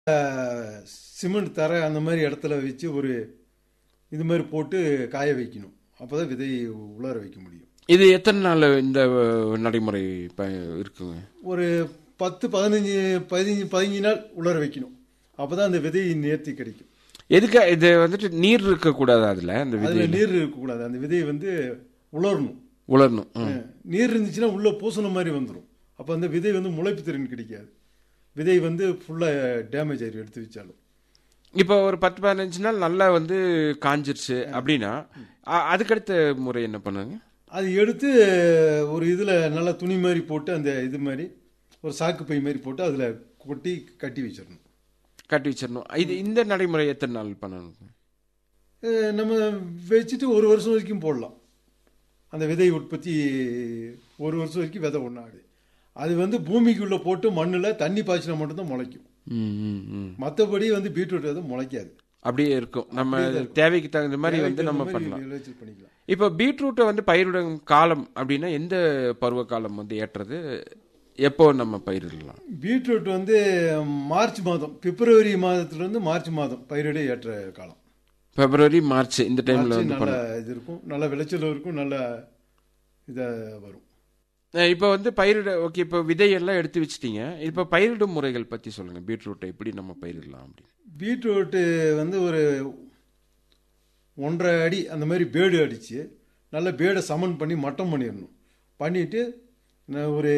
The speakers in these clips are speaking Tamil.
சிமெண்ட் தரை அந்த மாதிரி இடத்துல வச்சு ஒரு இது மாதிரி போட்டு காய வைக்கணும் அப்போ தான் விதை உலர வைக்க முடியும் இது எத்தனை நாள் இந்த அஹ், நடைமுறை ப- இருக்குங்க ஒரு பத்து பதினஞ்சு பதினஞ்சு பதினஞ்சு நாள் உலர வைக்கணும் அப்போ தான் அந்த விதை நேர்த்தி கிடைக்கும் எதுக்கு இது வந்துட்டு நீர் இருக்கக்கூடாது அதுல அந்த விதை அதில் நீர் இருக்கக்கூடாது அந்த விதை வந்து உலரணும் உலரணும் ம். நீர் இருந்துச்சுன்னா உள்ள பூசண மாதிரி வந்துடும் அப்போ அந்த விதை வந்து முளைப்பு திறன் கிடைக்காது விதை வந்து ஃபுல்லாக டேமேஜ் ஆயிடும் எடுத்து வச்சாலும் இப்போ ஒரு பத்து பதினஞ்சு நாள் நல்லா வந்து காஞ்சிருச்சு அப்படின்னா அ- அதுக்கடுத்த முறை என்ன பண்ணுங்க அது எடுத்து ஒரு இதில் நல்லா துணி மாதிரி போட்டு அந்த இது மாதிரி ஒரு சாக்கு பை மாதிரி போட்டு அதில் கொட்டி கட்டி வச்சிடணும் கட்டி வச்சிடணும் இது இந்த நடைமுறை எத்தனை நாள் பண்ணணும் அஹ் நம்ம வச்சுட்டு ஒரு வருஷம் வரைக்கும் போடலாம் அந்த விதை உற்பத்தி ஒரு வருஷம் வரைக்கும் விதை ஒன்றாடு அது வந்து பூமிக்குள்ளே போட்டு மண்ணில் தண்ணி பாய்ச்சினா மட்டும்தான் முளைக்கும் ம், ம், ம். மற்றபடி வந்து பீட்ரூட் வந்து முளைக்காது அப்படியே இருக்கும் நம்ம தேவைக்கு தகுந்த மாதிரி வந்து நம்ம தேவைக்கு தகுந்த பண்ணலாம் மாதிரி விளைச்சல் பண்ணிக்கலாம் இப்போ பீட்ரூட்டை வந்து பயிரிடும் காலம் அப்படின்னா எந்த பருவ காலம் வந்து ஏற்றது எப்போ நம்ம பயிரிடலாம் பீட்ரூட் வந்து மார்ச் மாதம் பிப்ரவரி மாதத்துலேருந்து மார்ச் மாதம் பயிரிட ஏற்ற காலம் பிப்ரவரி மார்ச் இந்த டைம்ல மார்ச் வந்து நல்ல இது இருக்கும் நல்ல விளைச்சல் இருக்கும் நல்ல இதாக வரும் அஹ் இப்போ வந்து பயிரிட ஓகே இப்போ விதையெல்லாம் எடுத்து வச்சிட்டீங்க இப்போ பயிரிடும் முறைகள் பத்தி சொல்லுங்க பீட்ரூட்டை எப்படி நம்ம பயிரிடலாம் அப்படின்னு பீட்ரூட்டு வந்து ஒரு ஒன்றரை அடி அந்த மாதிரி பேடு அடித்து நல்ல பேடை சமன் பண்ணி மட்டம் பண்ணிடணும் பண்ணிவிட்டு ஒரு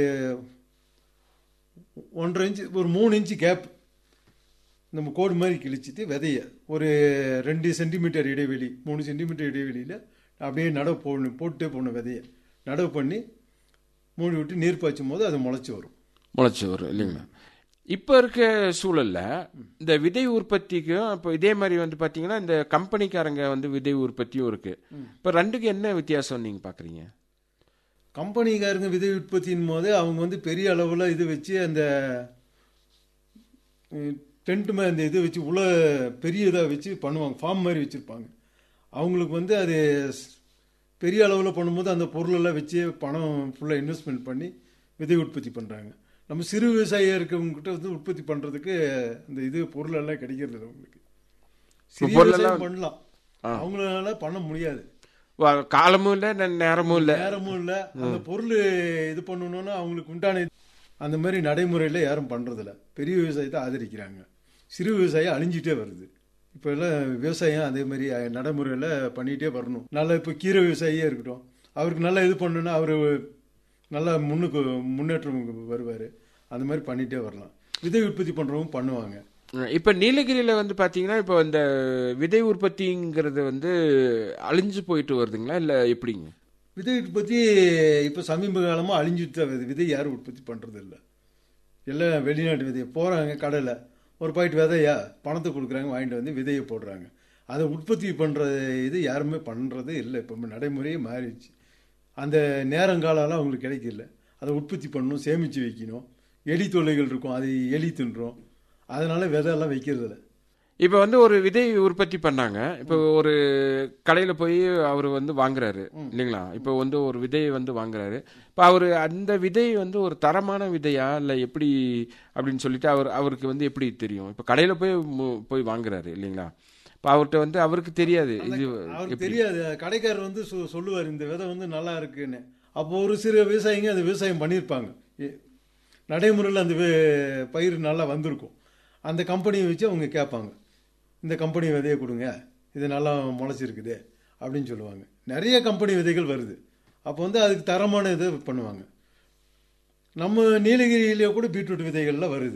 ஒன்றரை இன்ச்சு ஒரு மூணு இன்ச்சு கேப் நம்ம கோடு மாதிரி கிழிச்சிட்டு விதைய ஒரு ரெண்டு சென்டிமீட்டர் இடைவெளி மூணு சென்டிமீட்டர் இடைவெளியில் அப்படியே நடவு போடணும் போட்டே போடணும் விதைய நடவு பண்ணி மூடி விட்டு நீர் பாய்ச்சும் போது அது முளைச்சி வரும் முளைச்சி வரும் இல்லைங்களா இப்போ இருக்க சூழல்ல இந்த விதை உற்பத்திக்கும் இப்போ இதே மாதிரி வந்து பாத்தீங்கன்னா இந்த கம்பெனிக்காரங்க வந்து விதை உற்பத்தியும் இருக்கு இப்போ ரெண்டுக்கு என்ன வித்தியாசம் நீங்க பாக்குறீங்க கம்பெனிக்காரங்க விதை உற்பத்தியின் போது அவங்க வந்து பெரிய அளவில் இது வச்சு அந்த டென்ட் மாதிரி அந்த இது வச்சு உள்ள பெரிய இதாக வச்சு பண்ணுவாங்க ஃபார்ம் மாதிரி வச்சுருப்பாங்க அவங்களுக்கு வந்து அது ஸ்- பெரிய அளவில் பண்ணும்போது அந்த பொருளெல்லாம் வச்சு பணம் ஃபுல்லாக இன்வெஸ்ட்மெண்ட் பண்ணி விதை உற்பத்தி பண்ணுறாங்க நம்ம சிறு விவசாயியாக இருக்கவங்ககிட்ட வந்து உற்பத்தி பண்ணுறதுக்கு அந்த இது பொருள் எல்லாம் கிடைக்கிறது இல்லை அவங்களுக்கு சிறிய பொருளெல்லாம் விவசாயம் பண்ணலாம் அவங்களால பண்ண முடியாது வா- காலமும் இல்லை நே- நேரமும் இல்லை நேரமும் இல்ல அந்த பொருள் இது பண்ணணும்னா அவங்களுக்கு உண்டான இது- அந்த மாதிரி நடைமுறையில யாரும் பண்றதில்ல பெரிய விவசாயத்தை ஆதரிக்கிறாங்க சிறு விவசாயம் அழிஞ்சிட்டே வருது இப்போ எல்லாம் விவசாயம் அதே மாதிரி அஹ், நடைமுறையில பண்ணிட்டே வரணும் நல்ல இப்போ கீரை விவசாயியே இருக்கட்டும் அவருக்கு நல்லா இது பண்ணணும்னா அவர் நல்லா முன்னுக்கு முன்னேற்றம் வருவார் அந்த மாதிரி பண்ணிட்டே வரலாம் விதை உற்பத்தி பண்றவங்க பண்ணுவாங்க இப்போ நீலகிரியில வந்து பாத்தீங்கன்னா இப்போ இந்த விதை உற்பத்திங்கிறது வந்து அழிஞ்சு போயிட்டு வருதுங்களா இல்லை எப்படிங்க விதை உற்பத்தி இப்போ சமீப காலமாக அழிஞ்சுட்டு தான் வருது விதை யாரும் உற்பத்தி பண்ணுறது இல்லை எல்லாம் வெளிநாட்டு விதை போகிறாங்க கடையில் ஒரு பாக்கெட் விதையா பணத்தை கொடுக்குறாங்க வாங்கிட்டு வந்து விதையை போடுறாங்க அதை உற்பத்தி பண்ணுற இது யாருமே பண்ணுறதே இல்லை இப்போ நடைமுறையே மாறிடுச்சு அந்த நேரங்காலம்லாம் அவங்களுக்கு கிடைக்கல அதை உற்பத்தி பண்ணணும் சேமித்து வைக்கணும் எலி தொல்லைகள் இருக்கும் அது எலி தின்றோம் அதனால விதையெல்லாம் வைக்கிறது இல்லை இப்போ வந்து ஒரு விதை உற்பத்தி பண்ணாங்க இப்போ ஒரு கடையில போய் அவர் வந்து வாங்குறாரு இல்லைங்களா இப்போ வந்து ஒரு விதையை வந்து வாங்குறாரு இப்போ அவர் அந்த விதை வந்து ஒரு தரமான விதையா இல்லை எப்படி அப்படின்னு சொல்லிட்டு அவர் அவருக்கு வந்து எப்படி தெரியும் இப்போ கடையில போய் மு- போய் வாங்குறாரு இல்லைங்களா இப்போ அவர்கிட்ட வந்து அவருக்கு தெரியாது இது அவருக்கு தெரியாது கடைக்காரர் வந்து சொ- சொல்லுவார் இந்த விதை வந்து நல்லா இருக்குன்னு அப்போ ஒரு சில விவசாயிங்க அந்த விவசாயம் பண்ணியிருப்பாங்க எ- நடைமுறையில் அந்த வி- பயிர் நல்லா வந்திருக்கும் அந்த கம்பெனியை வச்சு அவங்க கேட்பாங்க இந்த கம்பெனி விதையை கொடுங்க இது நல்லா முளைச்சிருக்குது அப்படின்னு சொல்லுவாங்க நிறைய கம்பெனி விதைகள் வருது அப்போ வந்து அதுக்கு தரமான இதை பண்ணுவாங்க நம்ம நீலகிரியிலே கூட பீட்ரூட் விதைகள்லாம் வருது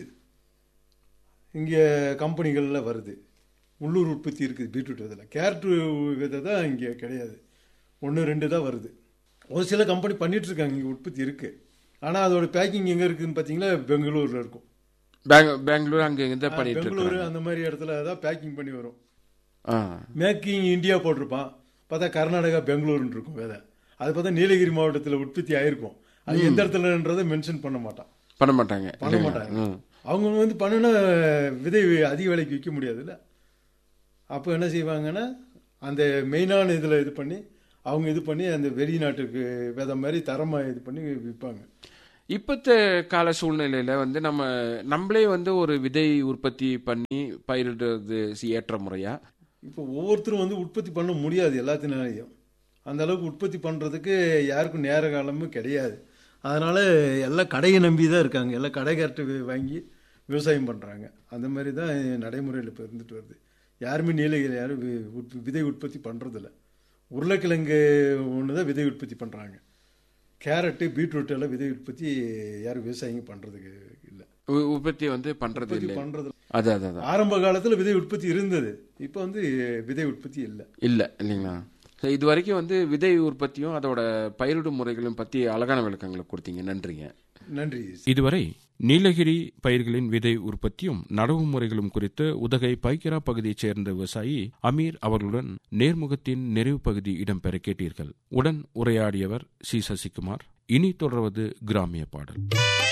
இங்கே கம்பெனிகளில் வருது உள்ளூர் உற்பத்தி இருக்குது பீட்ரூட் விதையில் கேரட் விதை தான் இங்கே கிடையாது ஒன்று ரெண்டு தான் வருது ஒரு சில கம்பெனி பண்ணிட்டு இருக்காங்க இங்கே உற்பத்தி இருக்குது ஆனால் அதோட பேக்கிங் எங்கே இருக்குதுன்னு பார்த்தீங்கன்னா பெங்களூரில் இருக்கும் பெங்க பெங்களூர் அங்கே இங்கே பண்ணிட்டு பெங்களூர் இருக்காங்க அந்த மாதிரி இடத்துல தான் பேக்கிங் பண்ணி வரும் ஆ மேக்கிங் இந்தியா போட்டிருப்பான் பார்த்தா கர்நாடகா பெங்களூர்னு இருக்கும் விதை அது பார்த்தா நீலகிரி மாவட்டத்தில் உற்பத்தி ஆயிருக்கும் அது எந்த இடத்துலன்றதை மென்ஷன் பண்ண மாட்டான் பண்ண மாட்டாங்க பண்ண இல்லைங்களா? மாட்டாங்க ம். அவங்க வந்து பண்ணுனா விதை அதிக விலைக்கு விற்க முடியாதுல்ல அப்போ என்ன செய்வாங்கன்னா அந்த மெயினான இதில் இது பண்ணி அவங்க இது பண்ணி அந்த வெளிநாட்டுக்கு விதை மாதிரி தரமாக இது பண்ணி விற்பாங்க இப்பத்த கால சூழ்நிலையில வந்து நம்ம நம்மளே வந்து ஒரு விதை உற்பத்தி பண்ணி பயிரிடுறது சி- ஏற்ற முறையா இப்போ ஒவ்வொருத்தரும் வந்து உற்பத்தி பண்ண முடியாது எல்லாத்தினாலையும் அந்த அளவுக்கு உற்பத்தி பண்ணுறதுக்கு யாருக்கும் நேர காலமும் கிடையாது அதனால் எல்லாம் கடையை நம்பி தான் இருக்காங்க எல்லாம் கடைக்கார்ட்ட வாங்கி விவசாயம் பண்ணுறாங்க அந்த மாதிரி தான் நடைமுறையில் இப்போ இருந்துட்டு வருது யாருமே நீலகிரி யாரும் வி- உற்ப- விதை உற்பத்தி பண்ணுறதில்ல உருளைக்கிழங்கு ஒன்று தான் விதை உற்பத்தி பண்ணுறாங்க கேரட்டு பீட்ரூட் எல்லாம் விதை உற்பத்தி யாரும் விவசாயிங்க பண்ணுறதுக்கு இல்லை உ- உற்பத்தி வந்து பண்றது உற்பத்தி இல்லை பண்ணுறது அது அது அதான் ஆரம்ப காலத்தில் விதை உற்பத்தி இருந்தது இப்போ வந்து விதை உற்பத்தி இல்லை இல்ல இல்லைங்களா So, இது வரைக்கும் வந்து விதை உற்பத்தியும் அதோட பயிரிடும் முறைகளும் பத்தி அழகான விளக்கங்களை கொடுத்தீங்க நன்றிங்க நன்றி இதுவரை நீலகிரி பயிர்களின் விதை உற்பத்தியும் நடவு முறைகளும் குறித்து உதகை பைக்கிரா பகுதியைச் சேர்ந்த விவசாயி அமீர் அவர்களுடன் நேர்முகத்தின் நிறைவு பகுதி இடம்பெற கேட்டீர்கள் உடன் உரையாடியவர் சி சசிகுமார் இனி தொடர்வது கிராமிய பாடல்